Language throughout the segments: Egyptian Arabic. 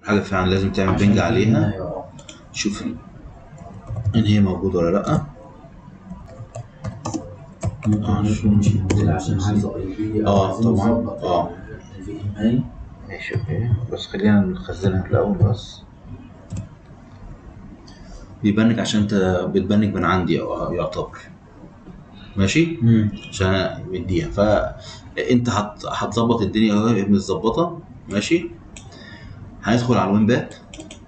حاجه فعلا لازم تعمل بنج عليها شوف ال- ان هي موجوده ولا لا آه، شو- عشان عايزه اي بي آه، طبعاً. آه. الفي ام اي ماشي اوكي بس خلينا نخزنها في الاول بس بيبنك عشان انت بتبنك من عندي أو- يعتبر ماشي عشان أنا مديها فانت هت- هتظبط الدنيا اهو متظبطه ماشي هندخل على الوين باك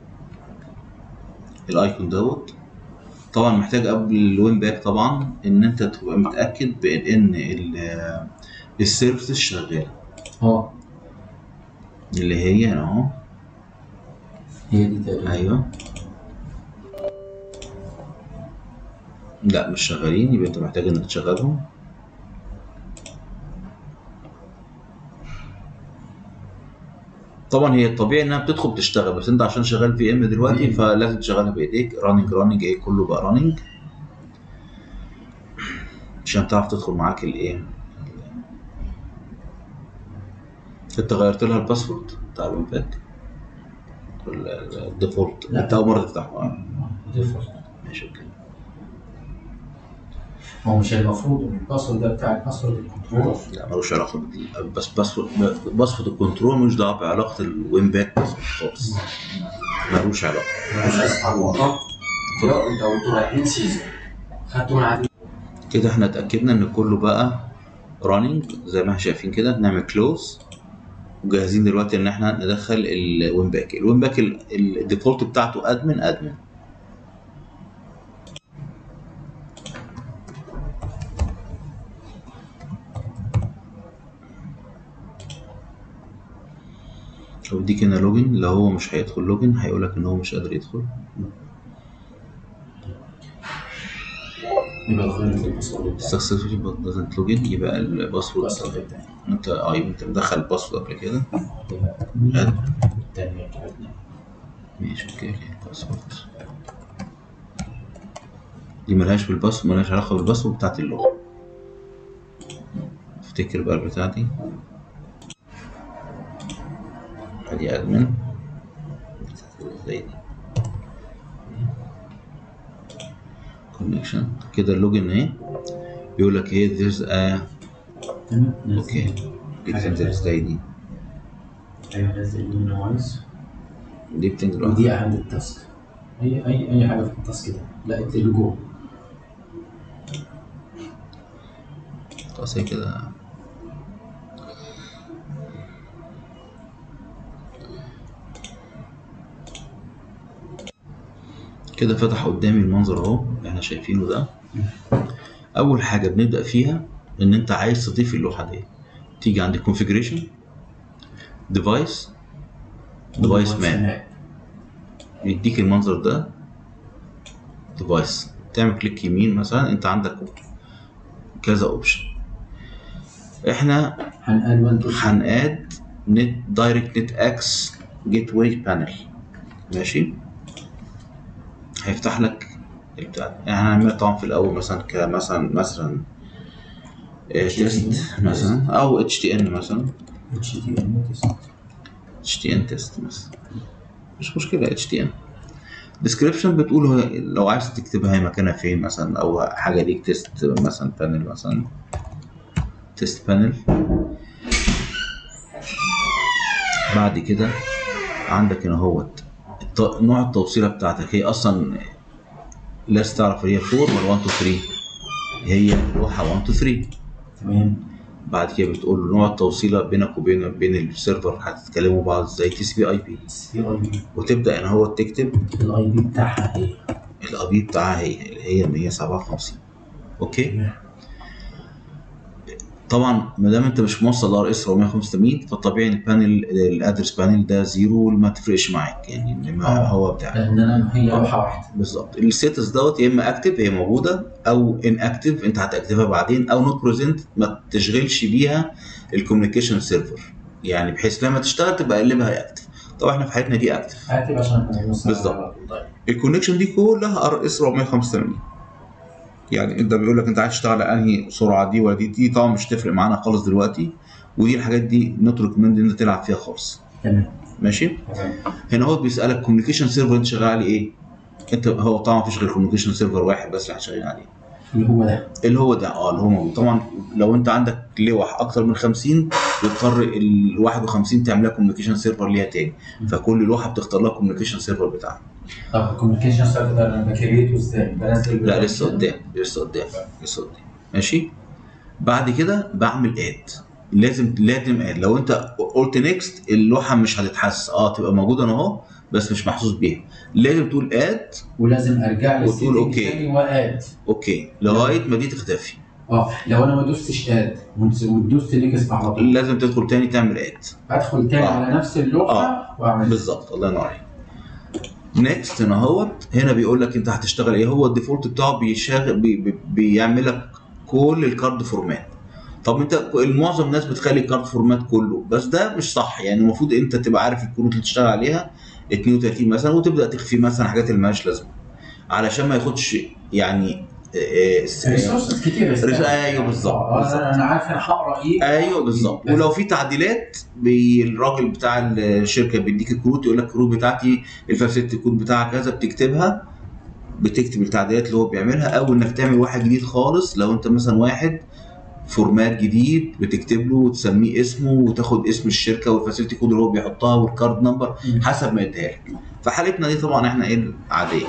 الايكون دوت طبعا محتاج قبل الوين باك طبعا ان انت تبقى متاكد بان ال- السيرفيس شغاله اه اللي هي اهو هي دي تقريبا ايوه لا مش شغالين يبقى انت محتاج انك تشغلهم طبعا هي الطبيعي انها بتدخل تشتغل بس انت عشان شغال في ام دلوقتي VM. فلازم تشغلها بايديك راننج راننج ايه كله بقى راننج عشان تعرف تدخل معاك الايه انت غيرت لها الباسورد بتاع الويباك الديفولت لا. انت اول مره تفتحه آه. ديفولت ماشي اوكي هو مش المفروض ان الباسورد ده بتاع الباسورد الكنترول لا ملوش علاقه بدي بس باسورد باسورد الكنترول ملوش دعوه بعلاقه الوين باك باسورد خالص ملوش علاقه مش اصحاب الوطن لا انت وانتوا رايحين سيزون خدتوا من عدد كده احنا اتاكدنا ان كله بقى راننج زي ما احنا شايفين كده نعمل كلوز وجاهزين دلوقتي ان احنا ندخل الوين باك الوين باك ال- الديفولت بتاعته ادمن ادمن هوديك هنا لوجن لو هو مش هيدخل لوجن هيقول لك ان هو مش قادر يدخل يبقى غيرت الباسورد بتاعي successfully but doesn't login يبقى الباسورد الباسورد بتاعي انت اه يبقى انت مدخل الباسورد قبل كده ده التانية بتاعتنا ماشي اوكي الباسورد دي ملهاش بالباسورد ملهاش علاقة بالباسورد بتاعت اللغة افتكر بقى البتاع دي ادي ادمن زي دي كونكشن كده اللوجن اهي بيقول لك ايه there's a تمام اوكي بتنزل ازاي دي ايوه نزل المينيمايز دي بتنزل ودي لوحدها. عند التاسك اي اي اي حاجه في التاسك ده لقيت اللي جوه خلاص هي كده كده فتح قدامي المنظر اهو اللي احنا شايفينه ده اول حاجه بنبدا فيها ان انت عايز تضيف اللوحه دي تيجي عند configuration device device map يديك المنظر ده ديفايس تعمل كليك يمين مثلا انت عندك كذا اوبشن احنا هنقال وان تو هنقاد نت دايركت نت اكس جيت واي بانل ماشي هيفتح لك البتاع ده. يعني هنعملها طبعا في الاول مثلا كمثلا مثلا تيست مثلا او اتش تي ان مثلا اتش تي ام اتش تي ان تيست مثلا مش مشكله اتش تي ان ديسكريبشن بتقول هو لو عايز تكتبها هي مكانها فين مثلا او حاجه ليك تيست مثلا بانل مثلا تيست بانل بعد كده عندك هنا اهوت الت- نوع التوصيله بتاعتك هي اصلا لازم تعرف هي 4 ولا 1 2 3 هي لوحه 1 2 3 تمام بعد كده بتقول له نوع التوصيله بينك وبين بين السيرفر هتتكلموا بعض ازاي تي سي بي اي بي سي اي بي وتبدا ان هو تكتب الاي بي بتاعها ايه الاي بي بتاعها هي اللي هي 157 اوكي طبعا ما دام انت مش موصل ار اس 485 فطبيعي ان البانل الادرس بانل ده زيرو ما تفرقش معاك يعني ما آه. هو بتاعك لان انا هي لوحه واحده بالظبط الستاتس دوت يا اما اكتف هي موجوده او ان اكتف انت هتاكتفها بعدين او نوت بريزنت ما تشغلش بيها الكوميونيكيشن سيرفر يعني بحيث لما تشتغل تبقى قلبها اكتف طبعا احنا في حياتنا دي اكتف هكتب عشان احنا بنوصل بالظبط. على طول. طيب الكونكشن دي كلها ار اس 485 يعني انت بيقول لك انت عايز تشتغل على انهي سرعه دي ولا دي دي طبعا مش تفرق معانا خالص دلوقتي ودي الحاجات دي نوت ريكومند ان انت تلعب فيها خالص تمام ماشي تمام هنا هو بيسالك كوميونيكيشن سيرفر انت شغال عليه ايه انت هو طبعا مفيش غير كوميونيكيشن سيرفر واحد بس اللي احنا شغالين عليه اللي هو ده اللي هو ده اه اللي هو موجود طبعا لو انت عندك لوح اكتر من 50 بتضطر ال 51 تعملها كوميونيكيشن سيرفر ليها تاني فكل لوحه بتختار لها كوميونيكيشن سيرفر بتاعها طب الكوميونيكيشن سيرفر ده انا بكريته ازاي؟ بنزل لا لسه قدام لسه قدام لسه قدام ماشي بعد كده بعمل اد لازم لازم اد لو انت قلت نيكست اللوحه مش هتتحس اه تبقى موجوده انا اهو بس مش محسوس بيها لازم تقول اد ولازم ارجع وتقول للسيتنج أوكي. تاني واد اوكي لغايه ما دي تختفي اه لو انا ما دوستش اد ودوست نيكست على طول لازم تدخل تاني تعمل اد ادخل تاني آه. على نفس اللوحه واعمل بالظبط الله ينور عليك نيكست هنا اهوت هنا بيقول لك انت هتشتغل ايه هو الديفولت بتاعه بيشغل بي بي بيعمل لك كل الكارد فورمات طب انت معظم الناس بتخلي الكارد فورمات كله بس ده مش صح يعني المفروض انت تبقى عارف الكروت اللي تشتغل عليها 32 مثلا وتبدا تخفي مثلا حاجات اللي مالهاش لازمه علشان ما ياخدش يعني آه، آه، ريسورسز كتير ريس- أيوه بالظبط، آه، بالظبط. انا انا عارف انا هقرا ايه ايوه بالظبط ولو في تعديلات بي الراجل بتاع الشركه بيديك الكروت يقول لك الكروت بتاعتي الفاسيلتي كود بتاعها كذا بتكتبها بتكتب التعديلات اللي هو بيعملها او انك تعمل واحد جديد خالص لو انت مثلا واحد فورمات جديد بتكتب له وتسميه اسمه وتاخد اسم الشركه والفاسيلتي كود اللي هو بيحطها والكارد نمبر مم. حسب ما يديها لك فحالتنا دي طبعا احنا ايه عاديه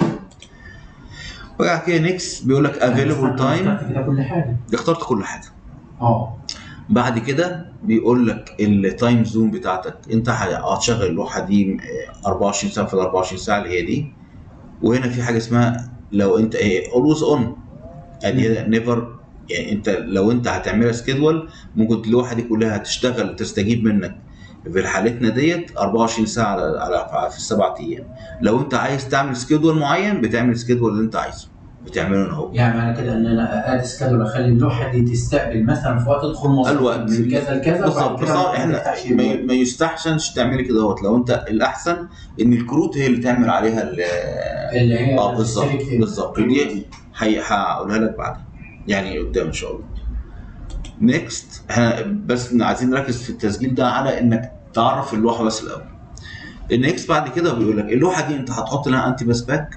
وبعد كده نيكست بيقول لك افيلبل تايم اخترت كده كل حاجه اخترت كل حاجه اه بعد كده بيقول لك التايم زون بتاعتك انت ه- هتشغل اللوحه دي آه، 24 ساعه في ال 24 ساعه اللي هي دي وهنا في حاجه اسمها لو انت ايه اولويز اون ادي نيفر يعني انت لو انت هتعملها سكيدول ممكن اللوحه دي كلها هتشتغل تستجيب منك في حالتنا ديت 24 ساعه على على في السبع ايام لو انت عايز تعمل سكيدول معين بتعمل سكيدول اللي انت عايزه بتعمله هنا اهو يعني معنى كده ان انا اد سكادول اخلي اللوحه دي تستقبل مثلا في وقت ادخل مصر الوقت. من كذا لكذا بالظبط وبعد بس كده ما احنا تفتحش ما, الوقت. ما يستحسنش تعملي كده اهوت لو انت الاحسن ان الكروت هي اللي تعمل عليها ال- اللي هي اه بالظبط السيلكت- بالظبط دي هي- هقولها لك بعدين يعني قدام ان شاء الله نيكست احنا بس عايزين نركز في التسجيل ده على انك تعرف اللوحه بس الاول النيكست بعد كده بيقول لك اللوحه دي انت هتحط لها انتي باس باك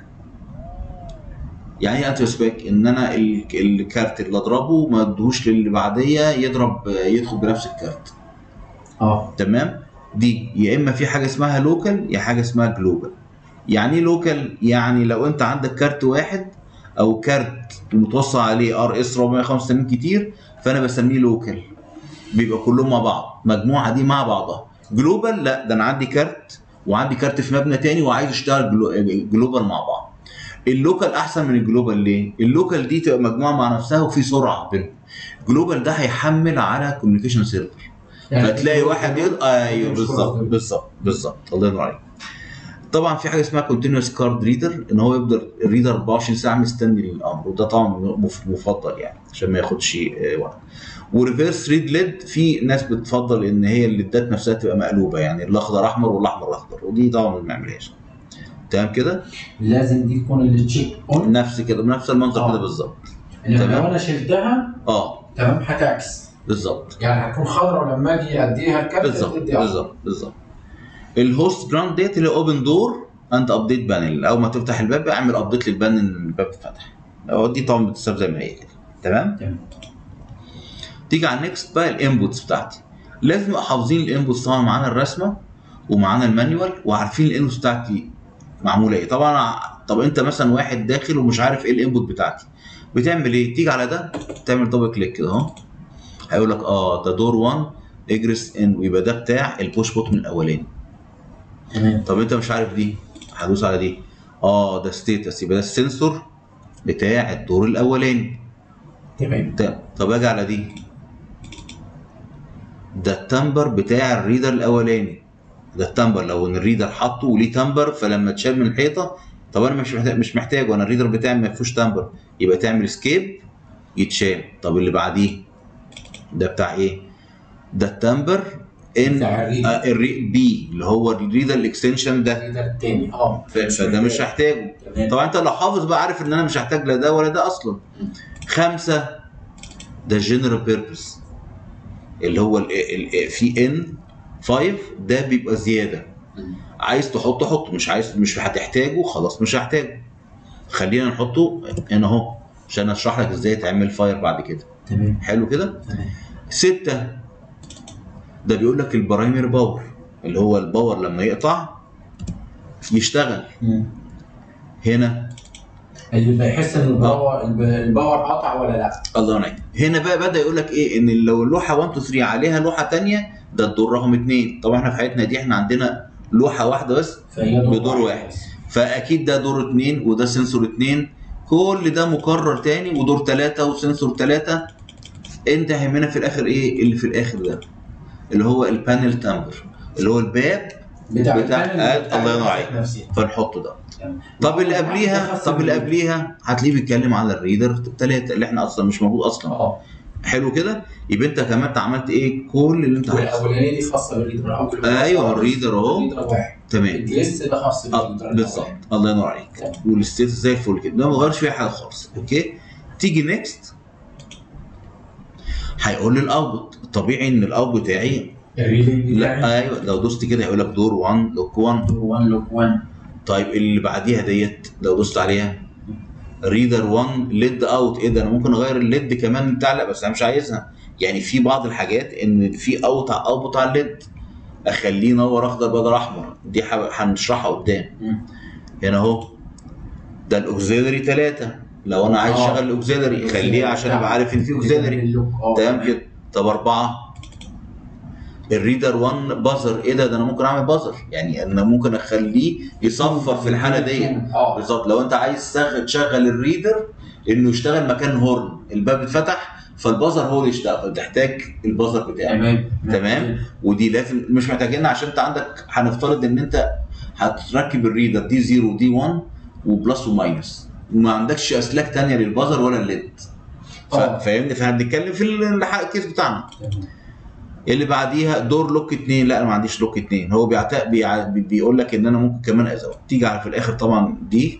يعني ايه انتي باس باك ان انا ال- الكارت اللي اضربه ما ادوش للي بعديه يضرب يدخل بنفس الكارت اه تمام دي يا اما في حاجه اسمها لوكال يا حاجه اسمها جلوبال يعني ايه لوكال يعني لو انت عندك كارت واحد او كارت متوصل عليه ار اس 485 كتير فانا بسميه لوكال بيبقى كلهم مع بعض مجموعه دي مع بعضها جلوبال لا ده انا عندي كارت وعندي كارت في مبنى تاني وعايز اشتغل جلو- جلوبال مع بعض اللوكال احسن من الجلوبال ليه اللوكال دي تبقى مجموعه مع نفسها وفي سرعه بينهم جلوبال ده هيحمل على كوميونيكيشن سيرفر فتلاقي واحد يقول ايوه مش بالظبط خلاص. بالظبط بالظبط الله ينور عليك طبعا في حاجه اسمها كونتينوس كارد ريدر ان هو يفضل الريدر 24 ساعه مستني الامر وده طبعا مف- مفضل يعني عشان ما ياخدش آه، وقت وريفيرس ريد ليد في ناس بتفضل ان هي الليدات نفسها تبقى مقلوبه يعني الاخضر احمر والاحمر اخضر ودي طبعا ما بنعملهاش تمام كده لازم دي تكون التشيك اون نفس كده بنفس المنظر آه. كده بالظبط انما تمام. لو انا شلتها اه تمام هتعكس بالظبط يعني هتكون خضراء ولما اجي اديها الكارت بالظبط تدي أحمر. بالظبط بالظبط الهوست جراوند ديت اللي اوبن دور انت ابديت بانل اول ما تفتح الباب اعمل ابديت للبان ان الباب اتفتح هو دي طبعا بتتساب زي ما هي كده تمام تمام. تيجي على النكست بقى الانبوتس بتاعتي لازم نبقى حافظين الانبوتس طبعا معانا الرسمه ومعانا المانيوال وعارفين الانبوتس بتاعتي معموله ايه طبعا طب انت مثلا واحد داخل ومش عارف ايه الانبوت بتاعتي بتعمل ايه تيجي على ده تعمل دبل كليك كده اهو هيقول لك اه ده دور 1 اجرس ان ويبقى ده بتاع البوش بوت من الاولاني تمام طب انت مش عارف دي هدوس على دي اه ده ستيتس يبقى ده السنسور بتاع الدور الاولاني تمام طب- طب اجي على دي ده التمبر بتاع الريدر الاولاني ده التمبر لو ان الريدر حطه وليه تمبر فلما اتشال من الحيطه طب انا مش محتاج مش محتاج وانا الريدر بتاعي ما فيهوش تمبر يبقى تعمل سكيب يتشال طب اللي بعديه ده بتاع ايه ده التمبر ان بتاع الريدر. آه، الري بي اللي هو الريدر الاكستنشن ده الريدر التاني اه ف- فده مش هحتاجه تمام طبعا انت لو حافظ بقى عارف ان انا مش هحتاج لا ده ولا ده اصلا خمسه ده الجنرال بيربز اللي هو ال ال في ان 5 ده بيبقى زياده عايز تحطه حطه مش عايز مش هتحتاجه خلاص مش هحتاجه خلينا نحطه هنا اهو عشان اشرح لك ازاي تعمل فاير بعد كده تمام حلو كده تمام ستة ده بيقول لك البرايمري باور اللي هو الباور لما يقطع يشتغل مم. هنا اللي بيحس ان الباور الب- الباور قطع ولا لا الله ينعم هنا بقى بدا يقول لك ايه ان لو اللوحه 1 2 3 عليها لوحه تانية ده الدور رقم اثنين طبعا احنا في حياتنا دي احنا عندنا لوحه واحده بس فهي دور بدور واحد. فاكيد ده دور اثنين وده سنسور اثنين كل ده مكرر تاني ودور ثلاثه وسنسور ثلاثه انت هيهمنا في الاخر ايه اللي في الاخر ده اللي هو البانل تامبر اللي هو الباب بتاع بتاع- البانل آه، بتاع الله ينور الوحدة عليك. نفسها. فنحطه ده تمام. طب اللي ده قبليها خاص طب اللي بال- قبليها هتلاقيه بيتكلم على الريدر ثلاثه اللي احنا اصلا مش موجود اصلا اه حلو كده يبقى انت كمان انت عملت ايه كل اللي انت عايزه والاولانيه دي خاصه بالريدر اول ايوه الريدر اهو الريدر واحد تمام الجليس ده خاص اه بالريدر بالظبط الله ينور عليك تمام. والستيت زي الفل كده ده ما غيرش فيها حاجه خالص اوكي تيجي نيكست هيقول لي الاوتبوت طبيعي ان الاوتبوت بتاعي الريلي بتاعي لا ايوه لو دوست كده هيقول لك دور 1 لوك 1 دور 1 لوك 1 طيب اللي بعديها ديت لو دوست عليها ريدر 1 ليد اوت ايه ده انا ممكن اغير الليد كمان بتاع لا بس انا مش عايزها يعني في بعض الحاجات ان في اوت اوتبوت على الليد اخليه ينور اخضر بدل احمر دي ح- هنشرحها قدام هنا اهو ده الاوكسيلري 3 لو انا عايز آه. اشغل الاوكسيلري خليه عشان ابقى عارف ان في اوكسيلري تمام كده طب اربعه الريدر 1 بازر ايه ده ده انا ممكن اعمل بازر يعني انا ممكن اخليه يصفر في الحاله دي اه بالظبط لو انت عايز تشغل تشغل الريدر انه يشتغل مكان هورن الباب اتفتح فالبازر هو اللي يشتغل فتحتاج البازر بتاعك تمام تمام ودي لازم مش محتاجينها عشان انت عندك هنفترض ان انت هتركب الريدر دي 0 ودي 1 وبلس وماينس وما عندكش اسلاك تانية للبازر ولا الليد ف- آه. فاهمني فاحنا بنتكلم في ال- الكيس بتاعنا تمام. اللي بعديها دور لوك اتنين لا انا ما عنديش لوك اتنين هو بيعت... بيع... بي- بيقول لك ان انا ممكن كمان ازود تيجي على في الاخر طبعا دي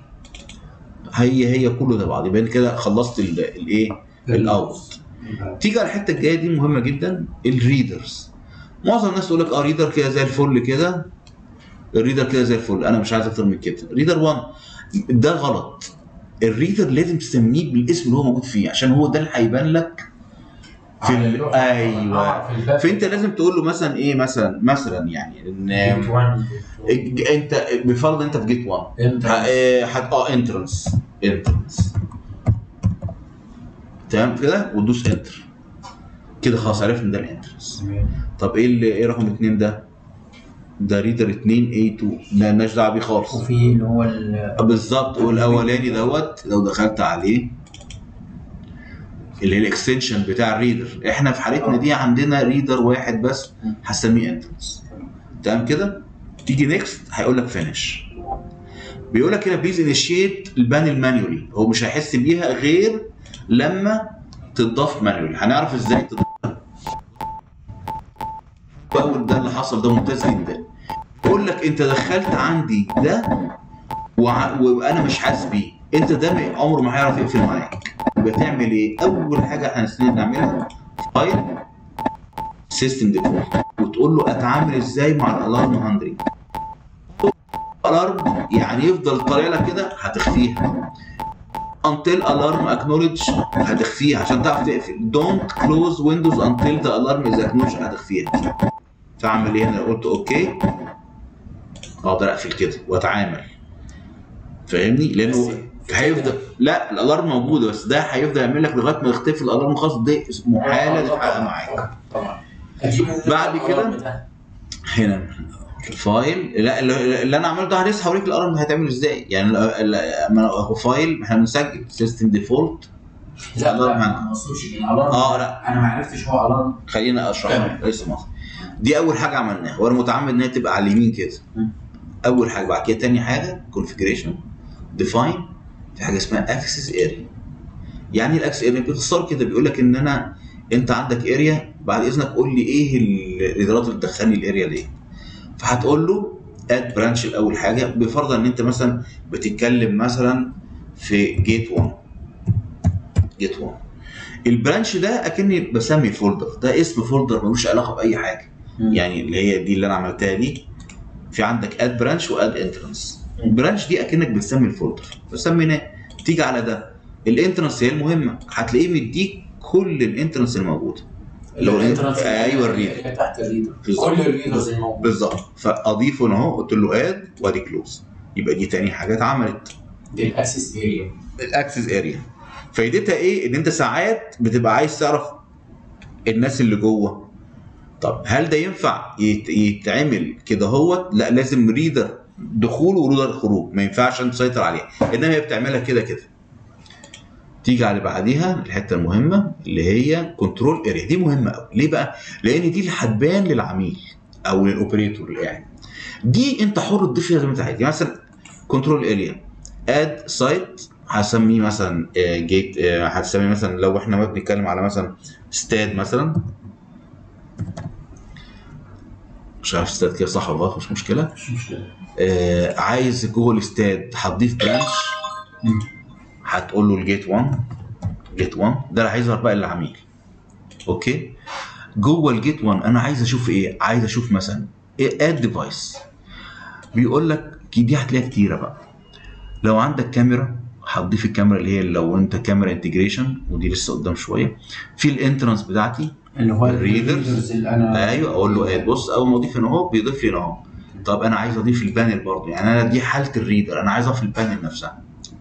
هي هي كله ده بعض يبقى أنت كده خلصت ال- الايه الاوت تيجي على الحته الجايه دي مهمه جدا الريدرز معظم الناس تقول لك اه ريدر كده زي الفل كده الريدر كده زي الفل انا مش عايز اكتر من كده ريدر 1 ده غلط الريدر لازم تسميه بالاسم اللي هو موجود فيه عشان هو ده اللي هيبان لك في على ال... اللوحة. ايوه آه، في الباب. فانت لازم تقول له مثلا ايه مثلا مثلا يعني ان جيت 1 الج- انت بفرض انت في جيت 1 انت ه- اه هت- اه انترنس انترنس تمام كده وتدوس انتر كده خلاص عرفنا ان ده الانترنس طب ايه اللي ايه رقم اتنين ده؟ ده ريدر 2 اي 2 مالناش دعوه بيه خالص وفي اللي هو ال- بالظبط والاولاني دوت لو دخلت عليه اللي هي الاكستنشن بتاع الريدر احنا في حالتنا دي عندنا ريدر واحد بس هسميه انترنس تمام كده تيجي نيكست هيقول لك فينش بيقول لك هنا بليز انيشيت البانل مانيولي هو مش هيحس بيها غير لما تضاف مانيولي هنعرف ازاي تضاف اول ده اللي حصل ده ممتاز جدا بيقول لك انت دخلت عندي ده وع- وانا مش حاسس بيه انت ده م- عمره ما هيعرف يقفل معاك يبقى تعمل ايه اول حاجه احنا هنستنى نعملها فايل سيستم ديفولت وتقول له اتعامل ازاي مع الالارم هاندرنج الارم يعني يفضل طالع لك كده هتخفيها until alarm acknowledge هتخفيها عشان تعرف تقفل don't close windows until the alarm is acknowledged هتخفيها فاعمل ايه انا قلت اوكي اقدر اقفل كده واتعامل فاهمني لانه بس- هيفضل لا الالارم موجوده بس ده هيفضل يعمل لك لغايه ما يختفي الالارم الخاص ده محاله تتحقق معاك طبعا هجيبه بعد كده؟ الألارم ده. هنا الفايل لا اللي اللي انا عملته ده لسه هوريك الالارم هيتعمل ازاي يعني ال- ال- ما هو فايل احنا بنسجل سيستم ديفولت لا الألارم لا عندي. ما اقصدش الالارم اه لا انا ما عرفتش هو الارم خلينا اشرح تمام. لك لسه مصر دي اول حاجه عملناها وانا متعمد ان هي تبقى على اليمين كده مم. اول حاجه بعد كده تاني حاجه كونفجريشن ديفاين في حاجه اسمها اكسس اريا يعني الاكسس اريا باختصار كده بيقول لك ان انا انت عندك اريا بعد اذنك قول لي ايه الادارات اللي تدخلني الاريا دي فهتقول له اد برانش الاول حاجه بفرض ان انت مثلا بتتكلم مثلا في جيت 1 جيت 1 البرانش ده اكني بسمي الفولدر ده اسم فولدر ملوش علاقه باي حاجه يعني اللي هي دي اللي انا عملتها دي في عندك اد برانش واد انترنس برانش دي اكنك بتسمي الفولدر فسميناه تيجي على ده الانترنس هي المهمه هتلاقيه مديك كل الانترنس الموجوده اللي هو الانترنس ايوه الريدر اللي تحت الريدر بالظبط. كل الريدرز الموجوده بالظبط فاضيفه هنا اهو قلت له اد وادي كلوز يبقى دي تاني حاجه اتعملت دي الاكسس اريا الاكسس اريا فايدتها ايه ان انت ساعات بتبقى عايز تعرف الناس اللي جوه طب هل ده ينفع يت- يتعمل كده هو لا لازم ريدر دخول وريدر خروج ما ينفعش انت تسيطر عليها انما هي بتعملها كده كده تيجي على اللي بعديها الحته المهمه اللي هي كنترول اريا دي مهمه قوي ليه بقى لان دي اللي هتبان للعميل او للاوبريتور اللي قاعد دي انت حر تضيف فيها زي ما انت عايز يعني مثلا كنترول اريا اد سايت هسميه مثلا جيت هتسميه مثلا لو احنا ما بنتكلم على مثلا استاد مثلا مش عارف استاد كده صح ولا غلط مش مشكله مش مشكله آه عايز جوه الاستاد هتضيف برانش مم. هتقول له الجيت 1 جيت 1 ده اللي هيظهر بقى للعميل اوكي جوه الجيت 1 انا عايز اشوف ايه عايز اشوف مثلا ايه اد ديفايس بيقول لك دي هتلاقيها كتيره بقى لو عندك كاميرا هتضيف الكاميرا اللي هي لو انت كاميرا انتجريشن ودي لسه قدام شويه في الانترنس بتاعتي اللي هو الريدرز. الريدرز اللي انا ايوه اقول له اد بص اول ما اضيف هنا اهو بيضيف لي هنا اهو طب انا عايز اضيف البانل برضه يعني انا دي حاله الريدر انا عايز اضيف البانل نفسها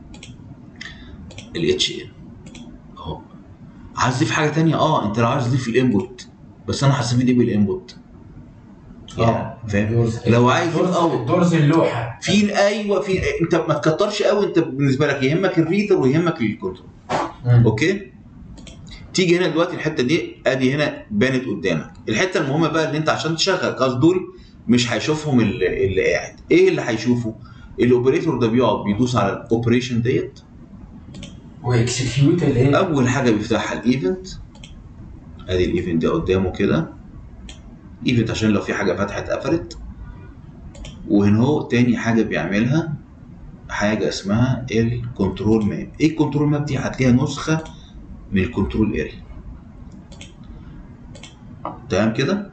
الاتش ان اهو عايز اضيف حاجه تانية اه انت لو عايز تضيف الانبوت بس انا هستفيد ايه بالانبوت يعني فاهم دورز لو عايز دورز, أو- دورز اللوحه في ايوه في انت ما تكترش قوي انت بالنسبه لك يهمك الريدر ويهمك الكنترول مم. اوكي تيجي هنا دلوقتي الحته دي ادي هنا بانت قدامك الحته المهمه بقى ان انت عشان تشغل قصد دول مش هيشوفهم اللي, اللي قاعد ايه اللي هيشوفه الاوبريتور ده بيقعد بيدوس على الاوبريشن ديت واكسكيوت اللي هي اول حاجه بيفتحها الايفنت ادي الايفنت ده قدامه كده ايفنت عشان لو في حاجه فتحت قفلت وهنا هو تاني حاجه بيعملها حاجه اسمها الكنترول ماب ايه الكنترول ماب دي هتلاقيها نسخه من الكنترول اريا تمام كده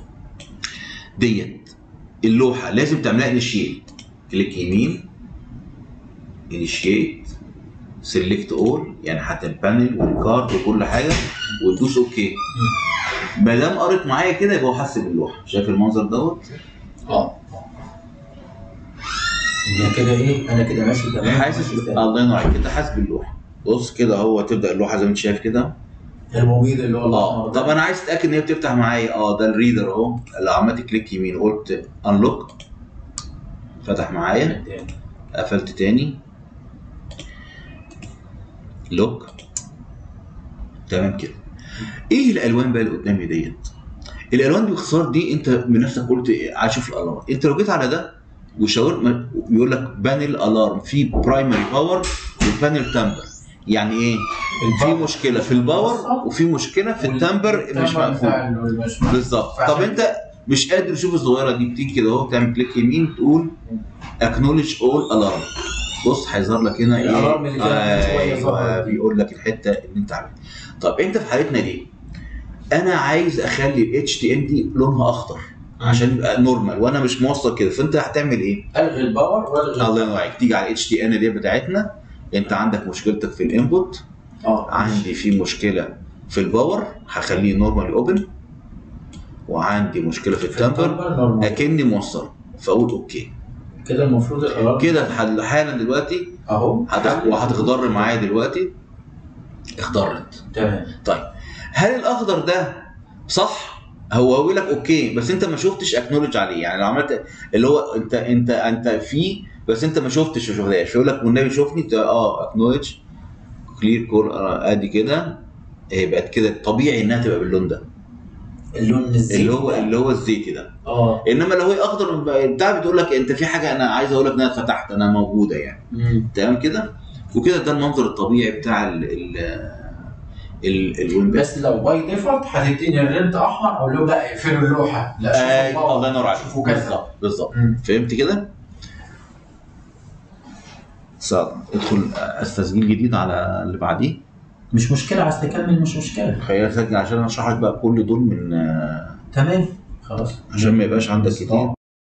ديت اللوحه لازم تعملها انيشيت كليك يمين انيشيت سيلكت اول يعني حتى البانل والكارد وكل حاجه وتدوس اوكي ما دام قريت معايا كده يبقى هو حس باللوحه شايف المنظر دوت اه انا كده ايه انا كده ماشي تمام حاسس ماشي تمام. الله ينور عليك كده حاسس باللوحه بص كده هو تبدا اللوحه زي ما انت شايف كده المبيض اللي هو اه الاحمر طب ده. انا عايز اتاكد ان هي بتفتح معايا اه ده الريدر اهو لو عملت كليك يمين قلت انلوك فتح معايا قفلت تاني لوك تمام كده ايه الالوان بقى اللي قدامي ديت الالوان دي باختصار دي انت من نفسك قلت إيه؟ عايز اشوف الالارم انت لو جيت على ده وشاور ما- بيقول لك بانل الارم في برايمري باور وبانل تامبر يعني ايه في الباور. مشكله في الباور وفي مشكله في التامبر مش التامبر مقفول بتاع ال- مش مقفول. بالظبط فعشان- طب انت مش قادر تشوف الصغيره دي بتيجي كده اهو تعمل كليك يمين تقول اكنولج اول الارم بص هيظهر لك هنا ايه الألارم اللي كانت من شوية ظهرت ايوه دي. بيقول لك الحته اللي انت عاملها طب انت في حالتنا دي انا عايز اخلي الاتش تي ام دي لونها اخضر عشان يبقى نورمال وانا مش موصل كده فانت هتعمل ايه؟ الغي الباور والغي الله ينور عليك تيجي على الاتش تي ان دي بتاعتنا انت عندك مشكلتك في الانبوت اه عندي في مشكله في الباور هخليه نورمال اوبن وعندي مشكله في التمبر التامبر نورمال. اكني موصل فاقول اوكي كده المفروض الالارم كده حل- حالا دلوقتي اهو هت- وهتخضر معايا دلوقتي اخضرت تمام طيب هل الاخضر ده صح هو هو يقول لك اوكي بس انت ما شفتش اكنولج عليه يعني لو عملت اللي هو انت انت انت فيه بس انت ما شفتش ما شفتهاش فيقول لك والنبي شوفني ت- اه اكنولج كلير كور ادي كده هي بقت كده طبيعي انها تبقى باللون ده اللون الزيت اللي هو ده. اللي هو الزيتي ده اه انما لو هي اخضر بتاع بتقول لك انت في حاجه انا عايز اقول لك انها اتفتحت انا موجوده يعني مم. تمام كده وكده ده المنظر الطبيعي بتاع ال ال ال الويندوز بس لو باي ديفولت هتديني الريد احمر اقول له لا اقفلوا اللوحه لا شوفوا آه الباور. الله ينور عليك شوفوا كذا بالظبط بالظبط مم. فهمت كده؟ صعب ادخل استسجيل جديد على اللي بعديه مش مشكله عايز تكمل مش مشكله خليني اسجل عشان اشرح لك بقى كل دول من آه، تمام خلاص عشان ما يبقاش عندك كتير